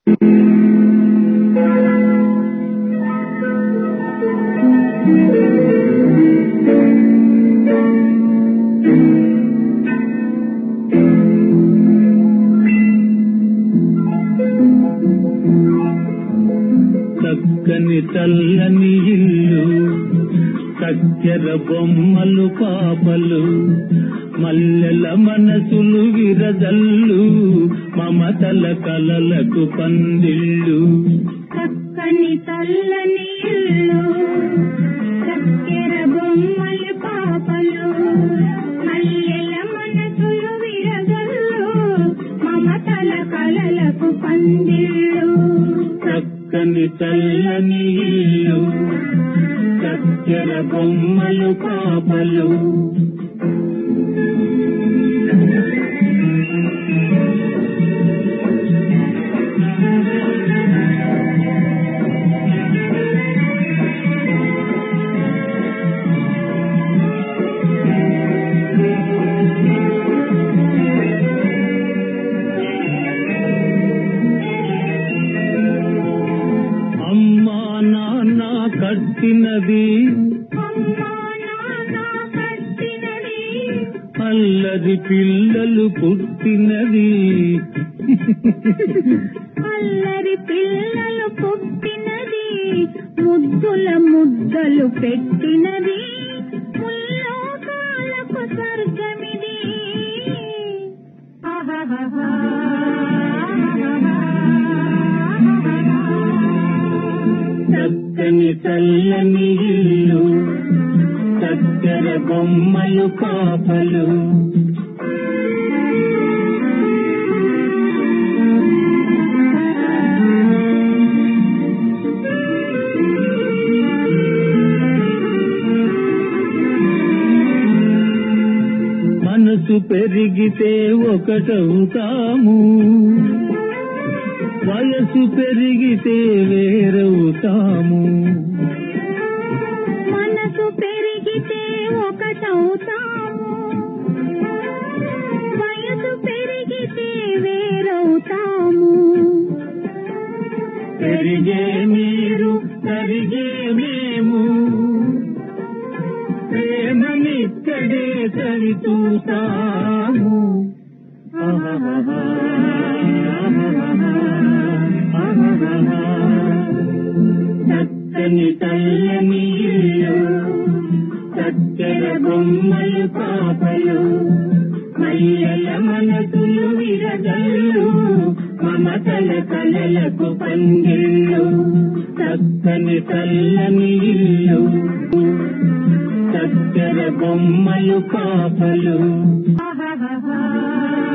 చక్కని చల్లని ఇల్లు చక్కెర బొమ్మలు పాపలు మల్లెల మనసులు విరజల్లు మమతల కలలకు పందిళ్ళు చక్కని తల్లని ఇల్లు చక్కెర బొమ్మలు పాపలు మల్లెల మనసులు విరగల్లు మమతల కలలకు పందిళ్ళు చక్కని చల్లని ఇల్లు చక్కెర బొమ్మలు పాపలు అమ్మా నాన్న కట్టినది అమ్మా నాన్న కట్టినది అల్లరి పిల్లలు పుట్టినది అల్లరి పిల్లలు పుట్టినది ముద్దుల ముద్దలు పెట్టినది ముల్లోకాలకు స్వర్గమిది ఆహాహాహా. చక్కని చల్లని ఇల్లు చక్కెర బొమ్మలు పాపలు మనసు పెరిగితే ఒకటవుతాము వయసు పెరిగితే వేరవుతాము మనసు పెరిగితే ఒకటవుతాము వయసు పెరిగితే వేరవుతాము పెరిగే మీరు తరిగే మేము ప్రేమనిక్కడే సరి చూస్తాము చక్కని తల్లని ఇల్లు చక్కెర బొమ్మలు పాపలు మల్లెల మనసులు విరగల్లు మమతల కలలకు పందిళ్ళు చక్కని తల్లని ఇల్లు చక్కెర బొమ్మలు పాపలు ఆహాహాహా.